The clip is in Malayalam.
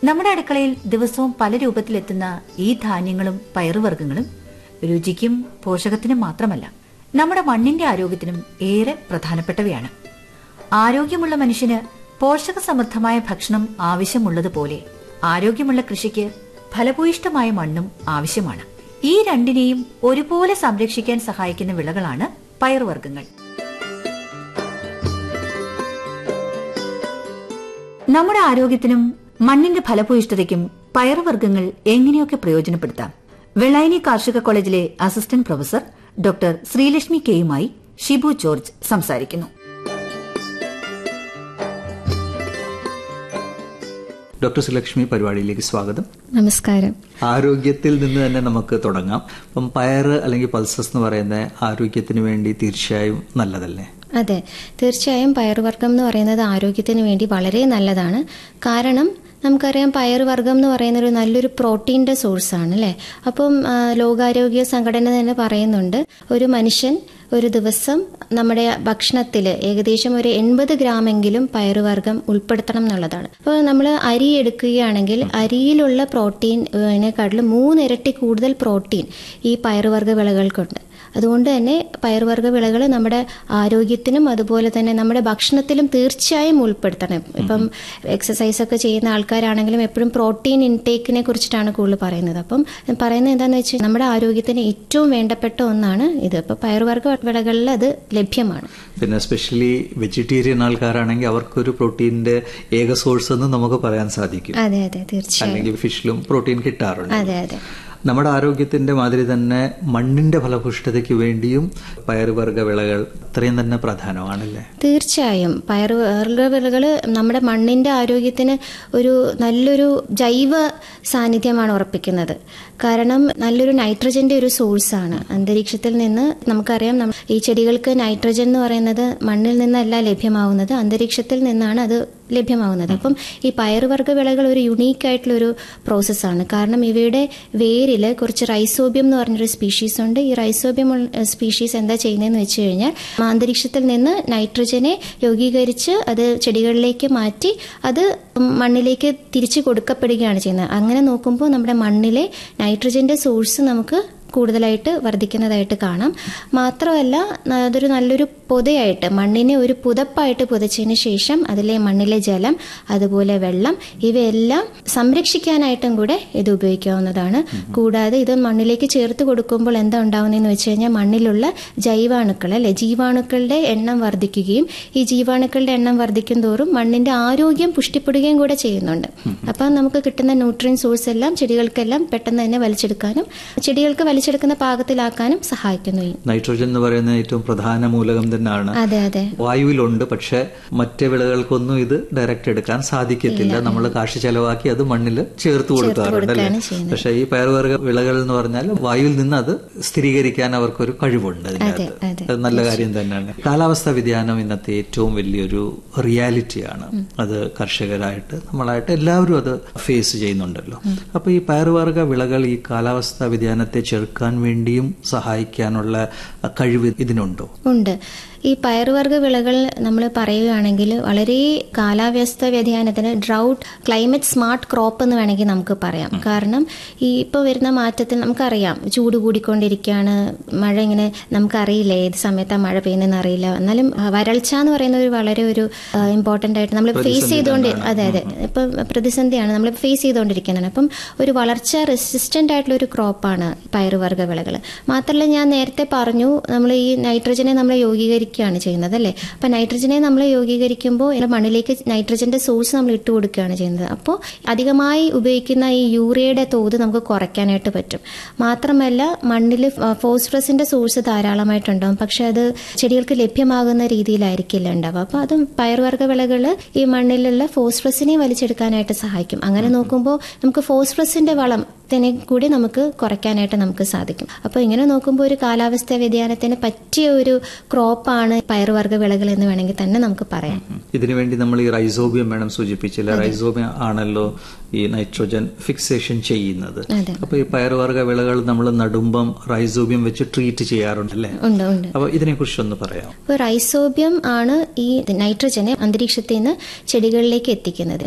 നമ്മുടെ അടുക്കളയിൽ ദിവസവും പല രൂപത്തിലെത്തുന്ന ഈ ധാന്യങ്ങളും പയറുവർഗ്ഗങ്ങളും രുചിക്കും പോഷകത്തിനും മാത്രമല്ല നമ്മുടെ മണ്ണിന്റെ ആരോഗ്യത്തിനും ഏറെ പ്രധാനപ്പെട്ടവയാണ് ആരോഗ്യമുള്ള മനുഷ്യന് പോഷകസമൃദ്ധമായ ഭക്ഷണം ആവശ്യമുള്ളതുപോലെ ആരോഗ്യമുള്ള കൃഷിക്ക് ഫലഭൂയിഷ്ടമായ മണ്ണും ആവശ്യമാണ് ഈ രണ്ടിനെയും ഒരുപോലെ സംരക്ഷിക്കാൻ സഹായിക്കുന്ന വിളകളാണ് പയറുവർഗ്ഗങ്ങൾ നമ്മുടെ ആരോഗ്യത്തിനും മണ്ണിന്റെ ഫലഭൂയിഷ്ഠതയ്ക്കും പയറുവർഗ്ഗങ്ങൾ എങ്ങനെയൊക്കെ പ്രയോജനപ്പെടുത്താം വെള്ളായണി കാർഷിക കോളേജിലെ അസിസ്റ്റന്റ് പ്രൊഫസർ ഡോക്ടർ ശ്രീലക്ഷ്മി കെയുമായി ഷിബു ജോർജ് സംസാരിക്കുന്നു ഡോക്ടർ സുലക്ഷ്മി പരിപാടിയിലേക്ക് സ്വാഗതം നമസ്കാരം ആരോഗ്യത്തിൽ നിന്ന് തന്നെ നമുക്ക് തുടങ്ങാം അപ്പം പയറ് അല്ലെങ്കിൽ പൾസസ് എന്ന് പറയുന്ന ആരോഗ്യത്തിന് വേണ്ടി തീർച്ചയായും നല്ലതല്ലേ അതെ തീർച്ചയായും പയറുവർഗ്ഗം എന്ന് പറയുന്നത് ആരോഗ്യത്തിന് വേണ്ടി വളരെ നല്ലതാണ് കാരണം നമുക്കറിയാം പയറുവർഗ്ഗം എന്ന് പറയുന്ന ഒരു നല്ലൊരു പ്രോട്ടീൻ്റെ സോഴ്സാണ് അല്ലേ അപ്പം ആ, ലോകാരോഗ്യ സംഘടന തന്നെ പറയുന്നുണ്ട് ഒരു മനുഷ്യൻ ഒരു ദിവസം നമ്മുടെ ഭക്ഷണത്തിൽ ഏകദേശം ഒരു എൺപത് ഗ്രാമെങ്കിലും പയറുവർഗ്ഗം ഉൾപ്പെടുത്തണം എന്നുള്ളതാണ് അപ്പോൾ നമ്മൾ അരി എടുക്കുകയാണെങ്കിൽ അരിയിലുള്ള പ്രോട്ടീനെക്കാട്ടിലും മൂന്നിരട്ടി കൂടുതൽ പ്രോട്ടീൻ ഈ പയറുവർഗ്ഗ വിളകൾക്കുണ്ട് അതുകൊണ്ട് തന്നെ പയറുവർഗ്ഗ വിളകൾ നമ്മുടെ ആരോഗ്യത്തിനും അതുപോലെ തന്നെ നമ്മുടെ ഭക്ഷണത്തിലും തീർച്ചയായും ഉൾപ്പെടുത്തണം ഇപ്പം എക്സസൈസ് ഒക്കെ ചെയ്യുന്ന ആൾക്കാരാണെങ്കിലും എപ്പോഴും പ്രോട്ടീൻ ഇൻടേക്കിനെ കുറിച്ചിട്ടാണ് കൂടുതൽ പറയുന്നത് അപ്പം പറയുന്നത് എന്താണെന്ന് വെച്ചാൽ നമ്മുടെ ആരോഗ്യത്തിന് ഏറ്റവും വേണ്ടപ്പെട്ട ഒന്നാണ് ഇത് ഇപ്പം പയറുവർഗ്ഗ വിളകളിൽ അത് ലഭ്യമാണ് പിന്നെ സ്പെഷ്യലി വെജിറ്റേറിയൻ ആൾക്കാരാണെങ്കിൽ അവർക്കൊരു പ്രോട്ടീനിന്റെ ഏക സോഴ്സ് എന്ന് നമുക്ക് പറയാൻ സാധിക്കും അതെ അതെ തീർച്ചയായും അല്ലെങ്കിൽ ഫിഷിലും പ്രോട്ടീൻ കിട്ടാറുണ്ട് അതെ അതെ നമ്മുടെ ആരോഗ്യത്തിന്റെ മാതിരി തന്നെ മണ്ണിന്റെ ഫലഭൂഷ്ഠതയ്ക്ക് വേണ്ടിയും പയറുവർഗ വിളകൾ അത്രയും തന്നെ പ്രധാനമാണല്ലേ തീർച്ചയായും പയറുവർഗ്ഗ വിളകൾ നമ്മുടെ മണ്ണിന്റെ ആരോഗ്യത്തിന് ഒരു നല്ലൊരു ജൈവ സാന്നിധ്യമാണ് ഉറപ്പിക്കുന്നത് കാരണം നല്ലൊരു നൈട്രജന്റെ ഒരു സോഴ്സാണ് അന്തരീക്ഷത്തിൽ നിന്ന് നമുക്കറിയാം നമ്മ- ഈ ചെടികൾക്ക് നൈട്രജൻ എന്ന് പറയുന്നത് മണ്ണിൽ നിന്നല്ല ലഭ്യമാവുന്നത് അന്തരീക്ഷത്തിൽ നിന്നാണ് അത് ലഭ്യമാവുന്നത് അപ്പം ഈ പയറുവർഗ്ഗ വിളകൾ ഒരു യുണീക്ക് ആയിട്ടുള്ള ഒരു പ്രോസസ്സാണ് കാരണം ഇവയുടെ വേരിൽ കുറച്ച് റൈസോബിയം എന്ന് പറഞ്ഞൊരു സ്പീഷീസ് ഉണ്ട് ഈ റൈസോബിയം സ്പീഷീസ് എന്താ ചെയ്യുന്നതെന്ന് വെച്ച് കഴിഞ്ഞാൽ അന്തരീക്ഷത്തിൽ നിന്ന് നൈട്രജനെ യോഗീകരിച്ച് അത് ചെടികളിലേക്ക് മാറ്റി അത് മണ്ണിലേക്ക് തിരിച്ചു കൊടുക്കപ്പെടുകയാണ് ചെയ്യുന്നത് അങ്ങനെ നോക്കുമ്പോൾ നമ്മുടെ മണ്ണിലെ നൈട്രജന്റെ സോഴ്സ് നമുക്ക് കൂടുതലായിട്ട് വർദ്ധിക്കുന്നതായിട്ട് കാണാം മാത്രമല്ല ന- അതൊരു നല്ലൊരു പൊതയായിട്ട് മണ്ണിനെ ഒരു പുതപ്പായിട്ട് പുതച്ചതിന് ശേഷം അതിലെ മണ്ണിലെ ജലം അതുപോലെ വെള്ളം ഇവയെല്ലാം സംരക്ഷിക്കാനായിട്ടും കൂടെ ഇത് ഉപയോഗിക്കാവുന്നതാണ് കൂടാതെ ഇത് മണ്ണിലേക്ക് ചേർത്ത് കൊടുക്കുമ്പോൾ എന്താ ഉണ്ടാവുന്നതെന്ന് വെച്ച് കഴിഞ്ഞാൽ മണ്ണിലുള്ള ജൈവാണുക്കൾ അല്ലെ ജീവാണുക്കളുടെ എണ്ണം വർദ്ധിക്കുകയും ഈ ജീവാണുക്കളുടെ എണ്ണം വർദ്ധിക്കും തോറും മണ്ണിന്റെ ആരോഗ്യം പുഷ്ടിപ്പെടുകയും കൂടെ ചെയ്യുന്നുണ്ട് അപ്പം നമുക്ക് കിട്ടുന്ന ന്യൂട്രിയൻ സോഴ്സ് എല്ലാം ചെടികൾക്കെല്ലാം പെട്ടെന്ന് തന്നെ വലിച്ചെടുക്കാനും ചെടികൾക്ക് വലിച്ചെടുക്കുന്ന പാകത്തിലാക്കാനും സഹായിക്കുന്നു ഈ നൈട്രോജൻ എന്ന് പറയുന്ന ഏറ്റവും പ്രധാന മൂലകം തന്നെയാണ് അതെ അതെ വായുവിലുണ്ട് പക്ഷെ മറ്റ് വിളകൾക്കൊന്നും ഇത് ഡയറക്റ്റ് എടുക്കാൻ സാധിക്കത്തില്ല നമ്മൾ കാശ് ചെലവാക്കി അത് മണ്ണിൽ ചേർത്ത് കൊടുക്കാറുണ്ട് അല്ലേ കൊടുക്കുകയാണ് ചെയ്യുന്നത്. പക്ഷെ ഈ പയറുവർഗ വിളകൾ എന്ന് പറഞ്ഞാൽ വായുവിൽ നിന്ന് അത് സ്ഥിരീകരിക്കാൻ അവർക്കൊരു കഴിവുണ്ട് അതിനകത്ത് അതെ. അത് നല്ല കാര്യം തന്നെയാണ് കാലാവസ്ഥാ വ്യതിയാനം ഇന്നത്തെ ഏറ്റവും വലിയൊരു റിയാലിറ്റിയാണ് അത് കർഷകരായിട്ട് നമ്മളായിട്ട് എല്ലാവരും അത് ഫേസ് ചെയ്യുന്നുണ്ടല്ലോ അപ്പൊ ഈ പയറുവർഗ വിളകൾ ഈ കാലാവസ്ഥാ വ്യതിയാനത്തെ ചെറുക്കാൻ വേണ്ടിയും സഹായിക്കാനുള്ള കഴിവ് ഇതിനുണ്ടോ ഉണ്ട് ഈ പയറുവർഗ്ഗ വിളകൾ നമ്മൾ പറയുകയാണെങ്കിൽ വളരെ കാലാവസ്ഥ വ്യതിയാനത്തിന് ഡ്രൗട്ട് ക്ലൈമറ്റ് സ്മാർട്ട് ക്രോപ്പ് എന്ന് വേണമെങ്കിൽ നമുക്ക് പറയാം കാരണം ഈ ഇപ്പോൾ വരുന്ന മാറ്റത്തിൽ നമുക്കറിയാം ചൂട് കൂടിക്കൊണ്ടിരിക്കുകയാണ് മഴ ഇങ്ങനെ നമുക്കറിയില്ല ഏത് സമയത്താണ് മഴ പെയ്യുന്നതെന്ന് അറിയില്ല എന്നാലും ആ, വരൾച്ച എന്ന് പറയുന്ന ഒരു വളരെ ഒരു ഇമ്പോർട്ടൻ്റ് ആയിട്ട് നമ്മൾ ഫേസ് ചെയ്തുകൊണ്ട് അതെ അതെ ഇപ്പം പ്രതിസന്ധിയാണ് നമ്മൾ ഫേസ് ചെയ്തുകൊണ്ടിരിക്കുന്നതാണ് അപ്പം ഒരു വളർച്ച റെസിസ്റ്റൻ്റ് ആയിട്ടുള്ള ഒരു ക്രോപ്പാണ് പയറുവർഗ്ഗ വിളകൾ മാത്രമല്ല ഞാൻ നേരത്തെ പറഞ്ഞു നമ്മൾ ഈ നൈട്രജനെ നമ്മൾ യോഗീകരിക്കുകയാണ് ചെയ്യുന്നത് അല്ലേ അപ്പം നൈട്രജനെ നമ്മൾ യോഗീകരിക്കുമ്പോൾ ഇതിന്റെ മണ്ണിലേക്ക് നൈട്രജന്റെ സോഴ്സ് നമ്മൾ ഇട്ട് കൊടുക്കുകയാണ് ചെയ്യുന്നത് അപ്പോൾ അധികമായി ഉപയോഗിക്കുന്ന ഈ യൂറിയയുടെ തോത് നമുക്ക് കുറയ്ക്കാനായിട്ട് പറ്റും മാത്രമല്ല മണ്ണിൽ ഫോസ്ഫറസിന്റെ സോഴ്സ് ധാരാളമായിട്ടുണ്ടാവും പക്ഷെ അത് ചെടികൾക്ക് ലഭ്യമാകുന്ന രീതിയിലായിരിക്കില്ല ഉണ്ടാവുക അപ്പോൾ അതും പയറുവർഗ്ഗ വിളകൾ ഈ മണ്ണിലുള്ള ഫോസ്ഫറസിനെ വലിച്ചെടുക്കാനായിട്ട് സഹായിക്കും അങ്ങനെ നോക്കുമ്പോൾ നമുക്ക് ഫോസ്ഫറസിന്റെ വളത്തിനെ കൂടി നമുക്ക് കുറയ്ക്കാനായിട്ട് നമുക്ക് സാധിക്കും അപ്പോൾ ഇങ്ങനെ നോക്കുമ്പോൾ ഒരു കാലാവസ്ഥാ വ്യതിയാനത്തിന് പറ്റിയ ഒരു ക്രോപ്പാണ് പയറുവർഗ്ഗ വിളകൾ എന്ന് വേണമെങ്കിൽ തന്നെ നമുക്ക് പറയാം ഇതിനുവേണ്ടി നമ്മൾ ഈ റൈസോബിയം വേണം സൂചിപ്പിച്ചില്ല റൈസോബിയം ആണല്ലോ ഈ നൈട്രോജൻ ഫിക്സേഷൻ ചെയ്യുന്നത് അതെ. അപ്പൊ ഈ പയറുവർഗ വിളകൾ നമ്മൾ നടുമ്പം റൈസോബിയം വെച്ച് ട്രീറ്റ് ചെയ്യാറുണ്ടല്ലേ ഉണ്ട് ഉണ്ട് അപ്പൊ ഇതിനെ കുറിച്ചൊന്ന് പറയാം അപ്പോൾ റൈസോബിയം ആണ് ഈ നൈട്രജനെ അന്തരീക്ഷത്തിൽ നിന്ന് ചെടികളിലേക്ക് എത്തിക്കുന്നത്